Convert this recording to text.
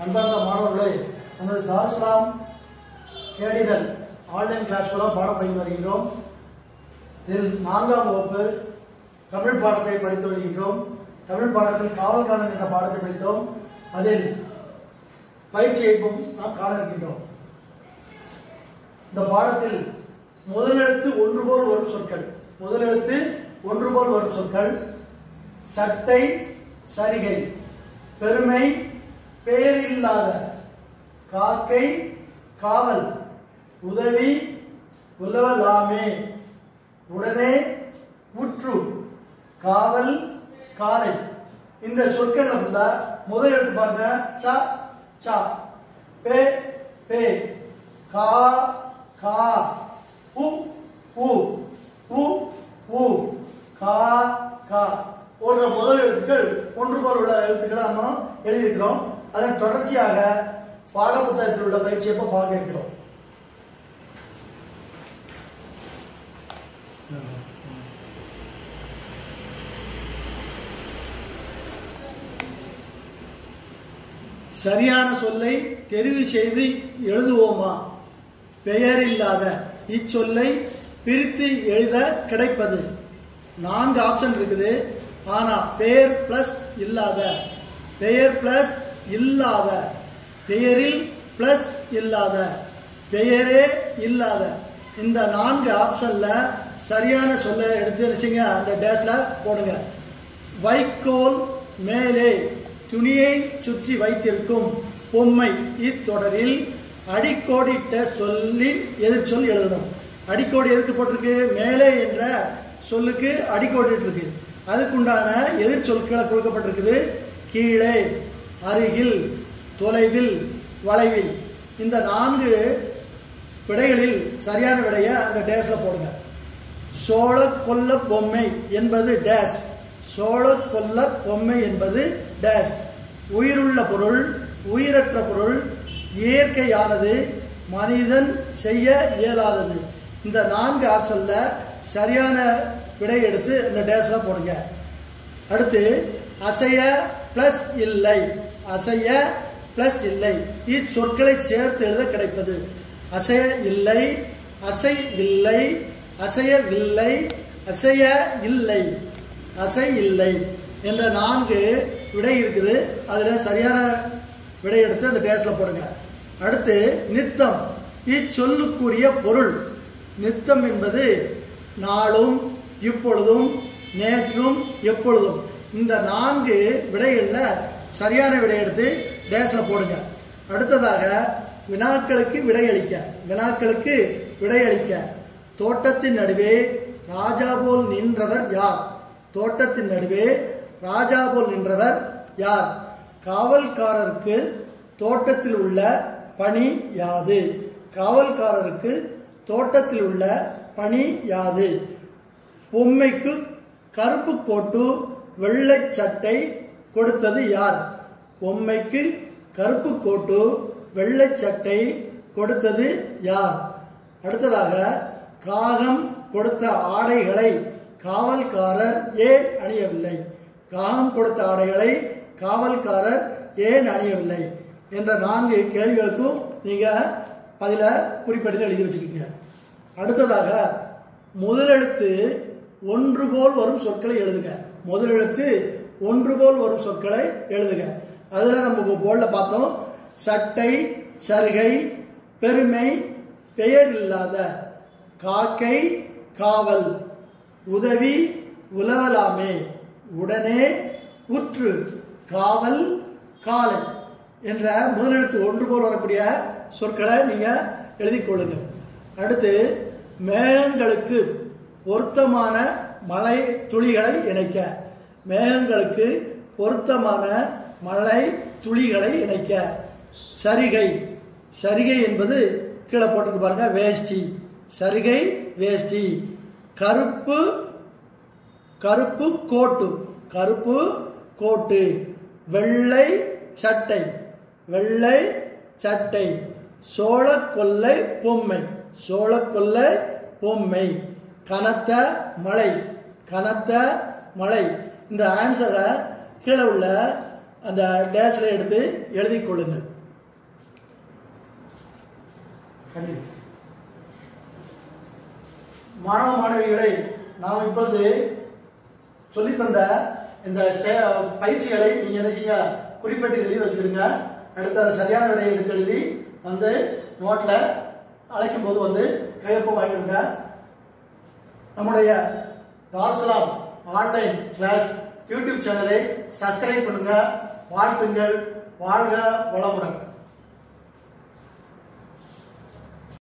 அன்பார்ந்த மாணவர்களே நமது தாஸ்லாம் கேடிதல் ஆன்லைன் கிளாஸ் மூலம் பாடம் பயின்று வருகின்றோம் இதில் நான்காம் வகுப்பு தமிழ் பாடத்தை படித்து வருகின்றோம் தமிழ் பாடத்தில் காவல்காரன் என்ற பாடத்தை படித்தோம் அதில் பயிற்சியையும் நாம் காண இருக்கின்றோம் இந்த பாடத்தில் முதலெழுத்து ஒன்று போல் வரும் சொற்கள் முதலெழுத்து ஒன்று போல் வரும் சொற்கள் சட்டை சரிகை பெருமை பெயரில்லாத காக்கை காவல் உதவி உலவலாமே உடனே உற்று காவல் காலை இந்த சொற்கள் உள்ள முதல் எழுத்து பாருங்க ச ச பே பே கா கா உ உ உ உ கா கா போன்ற முதல் எழுத்துக்கள் ஒன்று போல் உள்ள எழுத்துக்களை நம்ம எழுதியிருக்கிறோம் அதன் தொடர்ச்சியாக பாடப்புத்தகத்தில் உள்ள பயிற்சியை இப்போ பார்க்க இருக்கிறோம் சரியான சொல்லை தெரிவு செய்து எழுதுவோமா பெயர் இல்லாத இச்சொல்லை பிரித்து எழுத கிடைப்பது நான்கு ஆப்ஷன் இருக்குது ஆனா பெயர் பிளஸ் இல்லாத பெயர் பிளஸ் இல்லாத பெயரில் பிளஸ் இல்லாத பெயரே இல்லாத இந்த நான்கு ஆப்ஷன்ல சரியான சொல்ல எடுத்து வச்சுங்க அந்த டேஸ்ல போடுங்க வைக்கோல் மேலே துணியை சுற்றி வைத்திருக்கும் பொம்மை இத்தொடரில் அடிக்கோடிட்ட சொல்லி எதிர்ச்சொல் எழுதணும் அடிக்கோடி எதுக்கு போட்டிருக்கு மேலே என்ற சொல்லுக்கு அடிக்கோடிட்டு இருக்கு அதுக்குண்டான எதிர்ச்சொற்களை கொடுக்கப்பட்டிருக்குது கீழே அருகில் தொலைவில் வளைவில் இந்த நான்கு விடைகளில் சரியான விடைய அந்த டேஸ்ல போடுங்க சோழ கொல்ல பொம்மை என்பது டேஸ் சோழ கொல்ல பொம்மை என்பது டேஸ் உயிருள்ள பொருள் உயிரற்ற பொருள் இயற்கையானது மனிதன் செய்ய இயலாதது இந்த நான்கு ஆப்ஷன்ல சரியான விடை எடுத்து இந்த டேஸ்ல போடுங்க அடுத்து அசைய பிளஸ் இல்லை அசைய பிளஸ் இல்லை இச்சொற்களை சேர்த்து எழுத கிடைப்பது அசைய இல்லை அசை இல்லை அசையவில்லை அசைய இல்லை அசை இல்லை என்ற நான்கு விடை இருக்குது அதில் சரியான விடை எடுத்து அந்த டேஸ்ல போடுங்க அடுத்து நித்தம் இச்சொல்லுக்குரிய பொருள் நித்தம் என்பது நாளும் இப்பொழுதும் நேற்றும் எப்பொழுதும் இந்த நான்கு விடைகளில் சரியான விடை எடுத்து டேஸ்ல போடுங்க அடுத்ததாக வினாக்களுக்கு விடையளிக்க வினாக்களுக்கு விடையளிக்க தோட்டத்தின் நடுவே ராஜா போல் நின்றவர் யார் தோட்டத்தின் நடுவே ராஜா போல் நின்றவர் யார் காவல்காரருக்கு தோட்டத்தில் உள்ள பணி யாது காவல்காரருக்கு தோட்டத்தில் உள்ள பணி யாது பொம்மைக்கு கருப்பு கோட்டு வெள்ளை சட்டை கொடுத்தது யார் பொம்மைக்கு கருப்பு கோட்டு வெள்ளை சட்டை கொடுத்தது யார் அடுத்ததாக காகம் கொடுத்த ஆடைகளை காவல்காரர் ஏன் அணியவில்லை காகம் கொடுத்த ஆடைகளை காவல்காரர் ஏன் அணியவில்லை என்ற நான்கு கேள்விகளுக்கும் நீங்க பதில குறிப்பிட்டு எழுதி வச்சுக்கோங்க அடுத்ததாக முதலெழுத்து ஒன்று போல் வரும் சொற்களை எழுதுக முதலெழுத்து ஒன்று போல் வரும் சொற்களை எழுதுக அதில் நம்ம போர்டில் பார்த்தோம் சட்டை சருகை பெருமை பெயர் இல்லாத காக்கை காவல் உதவி உலவலாமே உடனே உற்று காவல் காலை என்ற முதலெழுத்து ஒன்று போல் வரக்கூடிய சொற்களை நீங்க எழுதி கொள்ளுங்கள் அடுத்து மேகங்களுக்கு பொருத்தமான மழை துளிகளை இணைக்க மேகங்களுக்கு பொருத்தமான மழை துளிகளை இணைக்க சரிகை சரிகை என்பது கீழே போட்டுக்கு பாருங்க வேஷ்டி சரிகை வேஷ்டி கருப்பு கருப்பு கோட்டு கருப்பு கோட்டு வெள்ளை சட்டை வெள்ளை சட்டை சோழ கொல்லை பொம்மை சோழ கொல்லை பொம்மை கனத்த மழை கனத்த மழை இந்த ஆன்சரை கீழே உள்ள அந்த டேஸில் எடுத்து எழுதி கொள்ளுங்கள் கண்டிப்பா மாணவ மாணவிகளை நாம் இப்பொழுது சொல்லித்தந்த இந்த சே- பயிற்சிகளை நீங்க என்ன செய்யுங்க குறிப்பிட்டு எழுதி வச்சுக்கிடுங்க அடுத்து அதை சரியான விடையை எடுத்து எழுதி வந்து நோட்ல அழைக்கும் போது வந்து கையொப்பம் வாங்கிடுங்க நம்முடைய தார்சலாம் ஆன்லைன் கிளாஸ் யூடியூப் சேனலை சப்ஸ்கிரைப் பண்ணுங்க வாழ்த்துங்கள் வாழ்க வளமுடன்